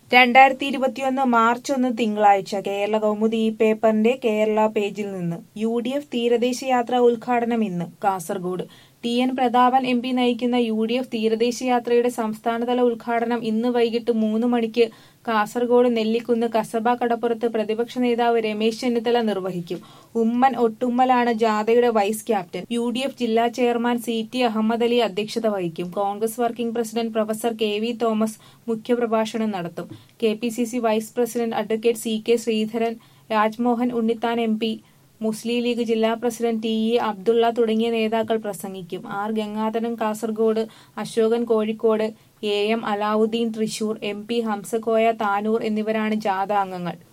രണ്ടായിരത്തി ഇരുപത്തിയൊന്ന് മാർച്ച് ഒന്ന് തിങ്കളാഴ്ച കേരള കൗമുദി ഈ പേപ്പറിന്റെ കേരള പേജിൽ നിന്ന് യു ഡി എഫ് തീരദേശ യാത്ര ഉദ്ഘാടനം ഇന്ന് Kasaragod T N Prathapan M P നയിക്കുന്ന യു ഡി എഫ് തീരദേശ യാത്രയുടെ സംസ്ഥാനതല ഉദ്ഘാടനം ഇന്ന് വൈകിട്ട് മൂന്ന് മണിക്ക് കാസർഗോഡ് നെല്ലിക്കുന്ന് കസബ കടപ്പുറത്ത് പ്രതിപക്ഷ നേതാവ് രമേശ് ചെന്നിത്തല നിർവഹിക്കും ഉമ്മൻ ഒട്ടുമ്മലാണ് ജാഥയുടെ vice captain U D F ജില്ലാ chairman C T Ahammed Ali അധ്യക്ഷത വഹിക്കും Congress working president professor K V Thomas മുഖ്യപ്രഭാഷണം നടത്തും K P C C vice president advocate C K Sreedharan Rajmohan Unnithan M P Muslim League ജില്ലാ പ്രസിഡന്റ് ടി ഇ അബ്ദുള്ള തുടങ്ങിയ നേതാക്കൾ പ്രസംഗിക്കും R Gangadharan Kasaragod Ashokan Kozhikode A M Alavudheen Thrissur M P Hamzakoya Tanur എന്നിവരാണ് ജാഥ അംഗങ്ങൾ